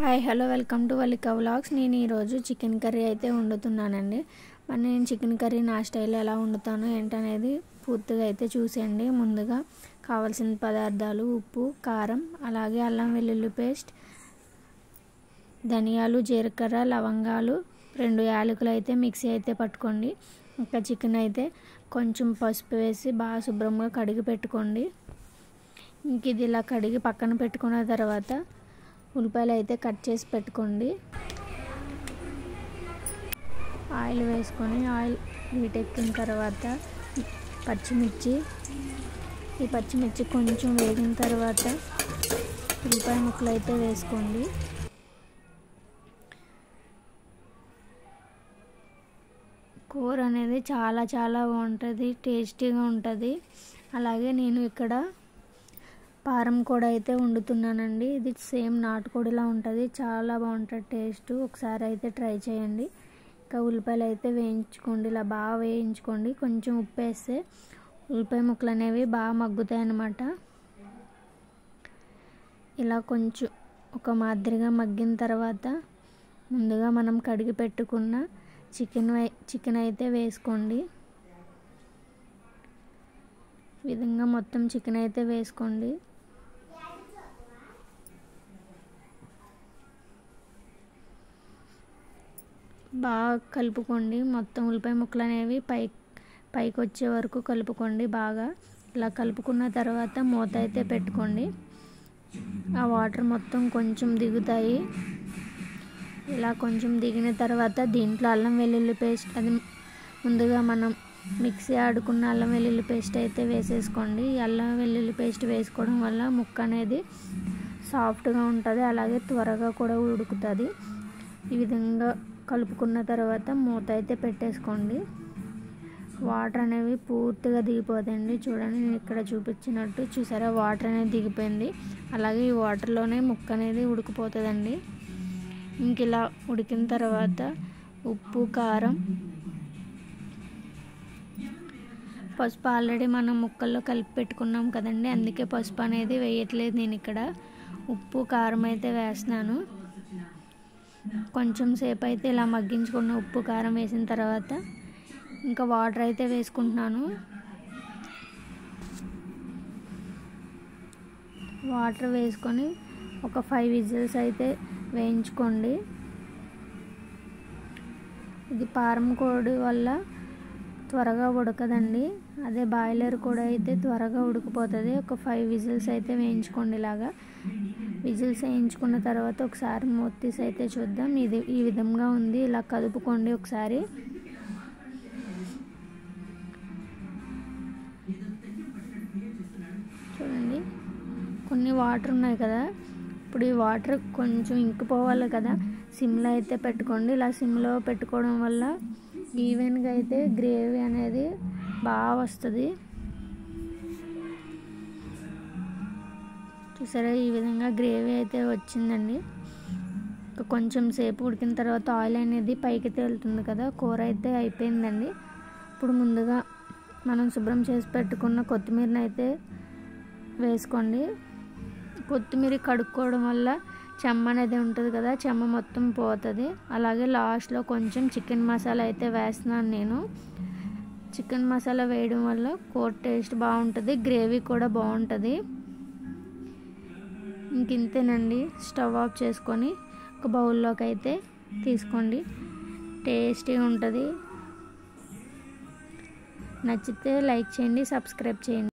hi hello welcome to Valika vlogs నేను ఈరోజు chicken curry అయితే వండుతున్నానండి మరి నేను చికెన్ కర్రీ నా స్టైల్లో ఎలా వండుతాను ఏంటనేది పూర్తిగా అయితే చూసేయండి ముందుగా కావాల్సిన పదార్థాలు ఉప్పు కారం అలాగే అల్లం వెల్లుల్లి పేస్ట్ ధనియాలు జీలకర్ర లవంగాలు రెండు యాలకులు అయితే మిక్సీ అయితే పట్టుకోండి ఇంకా చికెన్ అయితే కొంచెం పసుపు వేసి బాగా శుభ్రంగా కడిగి పెట్టుకోండి ఇంక ఇది ఇలా కడిగి పక్కన పెట్టుకున్న తర్వాత ఉల్లిపాయలు అయితే కట్ చేసి పెట్టుకోండి ఆయిల్ వేసుకొని ఆయిల్ హీట్ ఎక్కిన తర్వాత పచ్చిమిర్చి ఈ పచ్చిమిర్చి కొంచెం వేగిన తర్వాత ఉల్లిపాయ ముక్కలు అయితే వేసుకోండి కూర అనేది చాలా చాలా బాగుంటుంది టేస్టీగా ఉంటుంది అలాగే నేను ఇక్కడ పారం కూడా అయితే వండుతున్నానండి ఇది సేమ్ నాటుకోడిలా ఉంటుంది చాలా బాగుంటుంది టేస్ట్ ఒకసారి అయితే ట్రై చేయండి ఇంకా ఉల్లిపాయలు అయితే వేయించుకోండి ఇలా బాగా వేయించుకోండి కొంచెం ఉప్పు వేస్తే ఉల్లిపాయ ముక్కలు అనేవి బాగా మగ్గుతాయి అన్నమాట ఇలా కొంచెం ఒక మాదిరిగా మగ్గిన తర్వాత ముందుగా మనం కడిగి పెట్టుకున్న చికెన్ చికెన్ అయితే వేసుకోండి విధంగా మొత్తం చికెన్ అయితే వేసుకోండి బాగా కలుపుకోండి మొత్తం ఉల్లిపాయ ముక్కలు అనేవి పై పైకి వచ్చే వరకు కలుపుకోండి బాగా ఇలా కలుపుకున్న తర్వాత మూత అయితే పెట్టుకోండి ఆ వాటర్ మొత్తం కొంచెం దిగుతాయి ఇలా కొంచెం దిగిన తర్వాత దీంట్లో అల్లం వెల్లుల్లి పేస్ట్ అది ముందుగా మనం మిక్సీ ఆడుకున్న అల్లం వెల్లుల్లి పేస్ట్ అయితే వేసేసుకోండి అల్లం వెల్లుల్లి పేస్ట్ వేసుకోవడం వల్ల ముక్క అనేది సాఫ్ట్గా ఉంటుంది అలాగే త్వరగా కూడా ఉడుకుతుంది ఈ విధంగా కలుపుకున్న తర్వాత మూత అయితే పెట్టేసుకోండి వాటర్ అనేవి పూర్తిగా దిగిపోతాయండి చూడండి నేను ఇక్కడ చూపించినట్టు చూసారా వాటర్ అనేది దిగిపోయింది అలాగే ఈ వాటర్లోనే ముక్క అనేది ఉడికిపోతుందండి ఇంక ఇలా ఉడికిన తర్వాత ఉప్పు కారం పసుపు ఆల్రెడీ మనం ముక్కల్లో కలిపి పెట్టుకున్నాం కదండి అందుకే పసుపు అనేది వేయట్లేదు నేను ఇక్కడ ఉప్పు కారం అయితే వేస్తున్నాను కొంచెం సేపు అయితే ఇలా మగ్గించుకున్న ఉప్పు కారం వేసిన తర్వాత ఇంకా వాటర్ అయితే వేసుకుంటున్నాను వాటర్ వేసుకొని ఒక ఫైవ్ విజిల్స్ అయితే వేయించుకోండి ఇది పారం కోడి వల్ల త్వరగా ఉడకదండి అదే బాయిలర్ కూడా అయితే త్వరగా ఉడికిపోతుంది ఒక ఫైవ్ విజిల్స్ అయితే వేయించుకోండి ఇలాగా విజిల్స్ వేయించుకున్న తర్వాత ఒకసారి మూత తీసి అయితే చూద్దాం ఇది ఈ విధంగా ఉంది ఇలా కదుపుకోండి ఒకసారి చూడండి కొన్ని వాటర్ ఉన్నాయి కదా ఇప్పుడు ఈ వాటర్ కొంచెం ఇంకిపోవాలి కదా సిమ్లో అయితే పెట్టుకోండి ఇలా సిమ్లో పెట్టుకోవడం వల్ల ఈవెన్గా అయితే గ్రేవీ అనేది బాగా వస్తుంది చూసారా ఈ విధంగా గ్రేవీ అయితే వచ్చిందండి కొంచెం సేపు ఉడికిన తర్వాత ఆయిల్ అనేది పైకి తేలుతుంది కదా కూర అయితే అయిపోయిందండి ఇప్పుడు ముందుగా మనం శుభ్రం చేసి పెట్టుకున్న కొత్తిమీరని అయితే వేసుకోండి కొత్తిమీర కడుక్కోవడం వల్ల చెమ్మ అనేది ఉంటుంది కదా చెమ్మ మొత్తం పోతుంది అలాగే లాస్ట్లో కొంచెం చికెన్ మసాలా అయితే వేస్తున్నాను నేను చికెన్ మసాలా వేయడం వల్ల కూర టేస్ట్ బాగుంటుంది గ్రేవీ కూడా బాగుంటుంది ఇంక ఇంతేనండి స్టవ్ ఆఫ్ చేసుకొని ఒక బౌల్లోకి అయితే తీసుకోండి టేస్టీగా ఉంటుంది నచ్చితే లైక్ చేయండి సబ్స్క్రైబ్ చేయండి